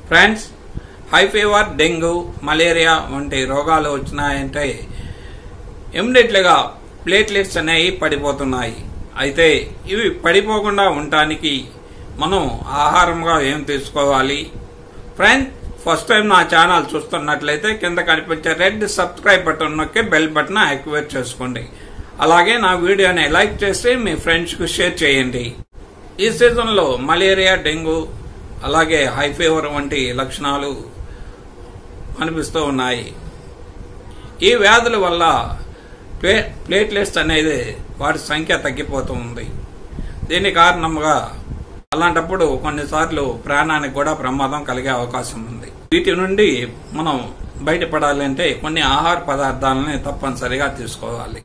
friends high fever dengue malaria వంటి రోగాలు వచ్చినాయంటే ఇమ్మీడియట్లుగా ప్లేట్లెట్స్ అనేవి పడిపోతున్నాయి అయితే ఇవి పడిపోకుండా ఉండటానికి మనం ఆహారంగా ఏం తీసుకోవాలి ఫ్రెండ్స్ ఫస్ట్ టైం నా ఛానల్ చూస్తున్నట్లయితే కింద కనిపించే రెడ్ సబ్స్క్రైబ్ బటన్ నొక్కి బెల్ బటన్ యాక్టివేట్ చేసుకోండి అలాగే నా వీడియోని లైక్ చేసి మీ ఫ్రెండ్స్కి షేర్ చేయండి ఈ సీజన్లో మలేరియా డెంగ్యూ అలాగే హై ఫీవర్ వంటి లక్షణాలు కనిపిస్తూ ఉన్నాయి ఈ వ్యాధుల వల్ల ప్లే ప్లేట్లెట్స్ అనేది వాటి సంఖ్య తగ్గిపోతూ ఉంది దీని కారణంగా అలాంటప్పుడు కొన్నిసార్లు ప్రాణానికి కూడా ప్రమాదం కలిగే అవకాశం ఉంది వీటి నుండి మనం బయటపడాలంటే కొన్ని ఆహార పదార్థాలని తప్పనిసరిగా తీసుకోవాలి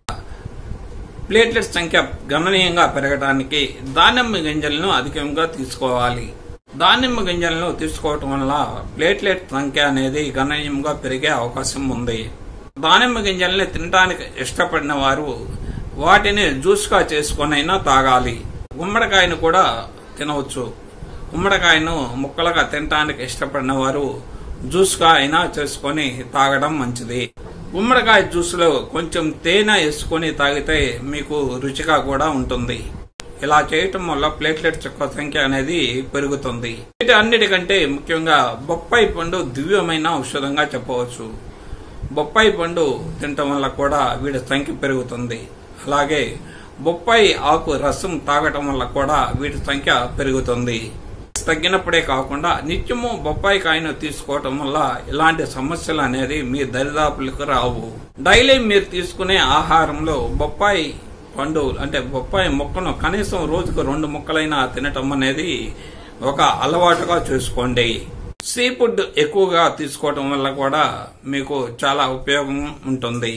ప్లేట్లెట్స్ సంఖ్య గణనీయంగా పెరగడానికి దానిమ్మ గింజలను అధికంగా తీసుకోవాలి దానిమ్మ గింజలను తీసుకోవటం వల్ల ప్లేట్లెట్ సంఖ్య అనేది గణనీయంగా పెరిగే అవకాశం ఉంది దానిమ్మ గింజల్ని తినడానికి ఇష్టపడిన వారు వాటిని జ్యూస్గా చేసుకొనైనా తాగాలి గుమ్మడికాయను కూడా తినవచ్చు గుమ్మడికాయను ముక్కలుగా తినడానికి ఇష్టపడిన వారు జ్యూస్గా అయినా చేసుకొని తాగడం మంచిది గుమ్మడికాయ జ్యూస్లో కొంచెం తేనె వేసుకొని తాగితే మీకు రుచిగా కూడా ఉంటుంది ఇలా చేయటం వల్ల ప్లేట్లెట్స్ యొక్క సంఖ్య అనేది పెరుగుతుంది వీటి అన్నిటికంటే ముఖ్యంగా బొప్పాయి పండు దివ్యమైన ఔషధంగా చెప్పవచ్చు బొప్పాయి పండు తినటం వల్ల కూడా వీటి సంఖ్య పెరుగుతుంది అలాగే బొప్పాయి ఆకు రసం తాగటం వల్ల కూడా వీటి సంఖ్య పెరుగుతుంది తగ్గినప్పుడే కాకుండా నిత్యము బొప్పాయి కాయను తీసుకోవటం వల్ల ఇలాంటి సమస్యలు అనేది మీ దరిదాపులకు రావు డైలీ మీరు తీసుకునే ఆహారంలో బొప్పాయి పండు అంటే బొప్పాయి మొక్కను కనీసం రోజుకు రెండు ముక్కలైనా తినటం అనేది ఒక అలవాటుగా చూసుకోండి సీ ఫుడ్ ఎక్కువగా తీసుకోవటం వల్ల కూడా మీకు చాలా ఉపయోగం ఉంటుంది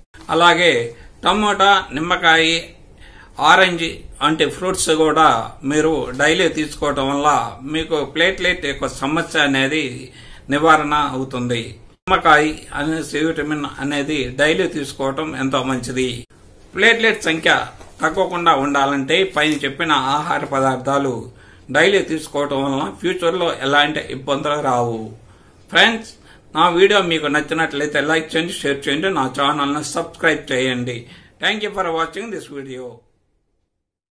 అలాగే టమోటా నిమ్మకాయ ఆరెంజ్ వంటి ఫ్రూట్స్ కూడా మీరు డైలీ తీసుకోవటం వల్ల మీకు ప్లేట్లెట్ యొక్క సమస్య అనేది నివారణ అవుతుంది నిమ్మకాయ అనే సి విటమిన్ అనేది డైలీ తీసుకోవటం ఎంతో మంచిది ప్లేట్లెట్ సంఖ్య తగ్గకుండా ఉండాలంటే పైన చెప్పిన ఆహార పదార్థాలు డైలీ తీసుకోవటం వలన ఫ్యూచర్లో ఎలాంటి ఇబ్బందులు రావు ఫ్రెండ్స్ నా వీడియో మీకు నచ్చినట్లయితే లైక్ చేయండి షేర్ చేయండి నా ఛానల్ని సబ్స్క్రైబ్ చేయండి thank you for watching this video